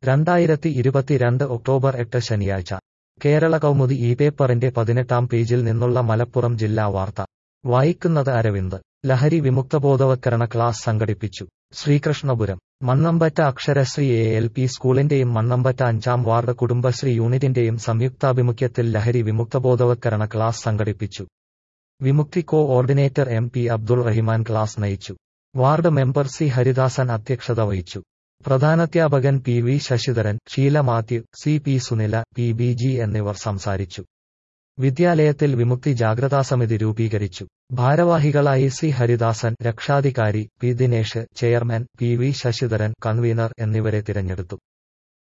രണ്ടായിരത്തി ഇരുപത്തിരണ്ട് ഒക്ടോബർ എട്ട് ശനിയാഴ്ച കേരള കൗമുദി ഈ പേപ്പറിന്റെ പതിനെട്ടാം പേജിൽ നിന്നുള്ള മലപ്പുറം ജില്ലാ വാർത്ത വായിക്കുന്നത് അരവിന്ദ് ലഹരി വിമുക്തബോധവത്കരണ ക്ലാസ് സംഘടിപ്പിച്ചു Sreekrishnapuram Mannampatta Aksharasree A L P സ്കൂളിന്റെയും മണ്ണമ്പറ്റ അഞ്ചാം വാർഡ് കുടുംബശ്രീ യൂണിറ്റിന്റെയും സംയുക്താഭിമുഖ്യത്തിൽ ലഹരി വിമുക്തബോധവത്കരണ ക്ലാസ് സംഘടിപ്പിച്ചു Vimukthi coordinator M P Abdul Rahiman class നയിച്ചു വാർഡ് മെമ്പർ സി ഹരിദാസൻ അധ്യക്ഷത വഹിച്ചു പ്രധാനാധ്യാപകൻ P V Sasidharan Sheela Mathew C P Sunila P B G എന്നിവർ സംസാരിച്ചു വിദ്യാലയത്തിൽ വിമുക്തി ജാഗ്രതാ സമിതി രൂപീകരിച്ചു ഭാരവാഹികളായി സി ഹരിദാസൻ രക്ഷാധികാരി P Dinesh chairman P V Sasidharan convener എന്നിവരെ തിരഞ്ഞെടുത്തു